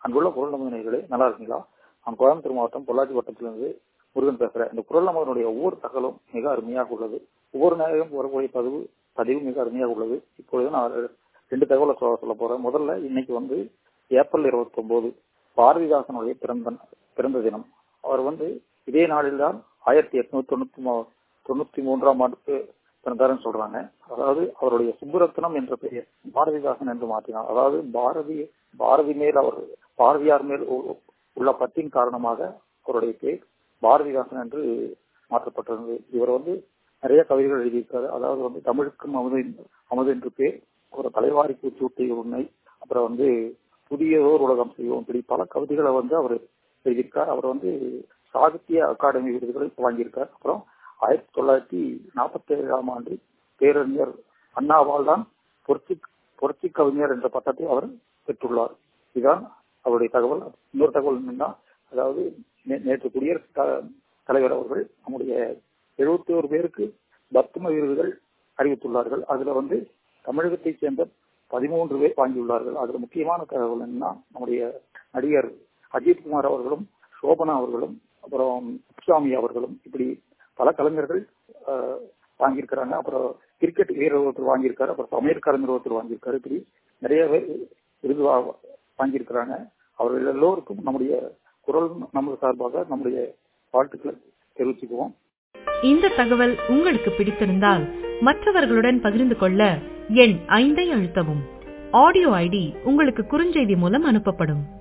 அங்குள்ள குரல் நமது நேயர்களே நல்லா இருக்கீங்களா நான் கோயம்புத்தூர் மாவட்டம் பொள்ளாச்சி வட்டத்திலிருந்து முருகன் பேசுறேன் இந்த குரல் நமதனுடைய ஒவ்வொரு தகவலும் மிக அருமையாக உள்ளது ஒவ்வொரு நேரம் வரக்கூடிய பதிவு பதிவு மிக அருமையாக உள்ளது இப்பொழுது நான் ரெண்டு தகவலை சொல்ல சொல்ல போறேன் முதல்ல இன்னைக்கு வந்து ஏப்ரல் இருபத்தி ஒன்பது பாரதிதாசனுடைய பிறந்த பிறந்த தினம் அவர் வந்து இதே நாளில்தான் ஆயிரத்தி எட்நூத்தி தொண்ணூத்தி தொண்ணூத்தி மூன்றாம் ஆண்டுக்கு பிறந்தாருன்னு சொல்றாங்க அதாவது அவருடைய சுப்புரத்னம் என்ற பெயர் பாரதிதாசன் என்று மாற்றினார் அதாவது பாரதி பாரதி மேல் அவர் பாரதியார் மேல் உள்ள பற்றின் காரணமாக அவருடைய பேர் பாரதிதாசன் என்று மாற்றப்பட்டிருந்தது இவர் வந்து நிறைய கவிதைகள் எழுதியிருக்காரு அதாவது வந்து தமிழுக்கும் அமுது அமுது என்று பேர் ஒரு தலைவாரிக்கு சூட்டிய உண்மை அப்புறம் வந்து புதியதோர் உலகம் செய்வோம் இப்படி பல கவிதைகளை வந்து அவர் எழுதியிருக்கார் அவர் வந்து சாகித்ய அகாடமி விருதுகளை வாங்கியிருக்கார் அப்புறம் ஆயிரத்தி தொள்ளாயிரத்தி நாற்பத்தி ஏழாம் ஆண்டு பேரறிஞர் அண்ணாவால் தான் புரட்சி புரட்சி கவிஞர் என்ற பட்டத்தை அவர் பெற்றுள்ளார் இதுதான் அவருடைய தகவல் இன்னொரு தகவல் என்னன்னா அதாவது நேற்று குடியரசுத் தலைவர் அவர்கள் நம்முடைய எழுபத்தி ஒரு பேருக்கு பத்ம விருதுகள் அறிவித்துள்ளார்கள் அதுல வந்து தமிழகத்தை சேர்ந்த பதிமூன்று பேர் வாங்கியுள்ளார்கள் அதுல முக்கியமான தகவல் என்னன்னா நம்முடைய நடிகர் அஜித்குமார் அவர்களும் சோபனா அவர்களும் அப்புறம் சுவாமி அவர்களும் இப்படி பல கலைஞர்கள் வாங்கியிருக்கிறாங்க அப்புறம் கிரிக்கெட் வீரர் ஒருத்தர் வாங்கியிருக்காரு அப்புறம் சமையல் கலைஞர் ஒருத்தர் வாங்கியிருக்காரு இப்படி நிறைய பேர் விருது வாங்கியிருக்கிறாங்க அவர்கள் எல்லோருக்கும் நம்முடைய குரல் நமது சார்பாக நம்முடைய வாழ்த்துக்களை தெரிவிச்சுக்குவோம் இந்த தகவல் உங்களுக்கு பிடித்திருந்தால் மற்றவர்களுடன் பகிர்ந்து கொள்ள எண் ஐந்தை அழுத்தவும் ஆடியோ ஐடி உங்களுக்கு குறுஞ்செய்தி மூலம் அனுப்பப்படும்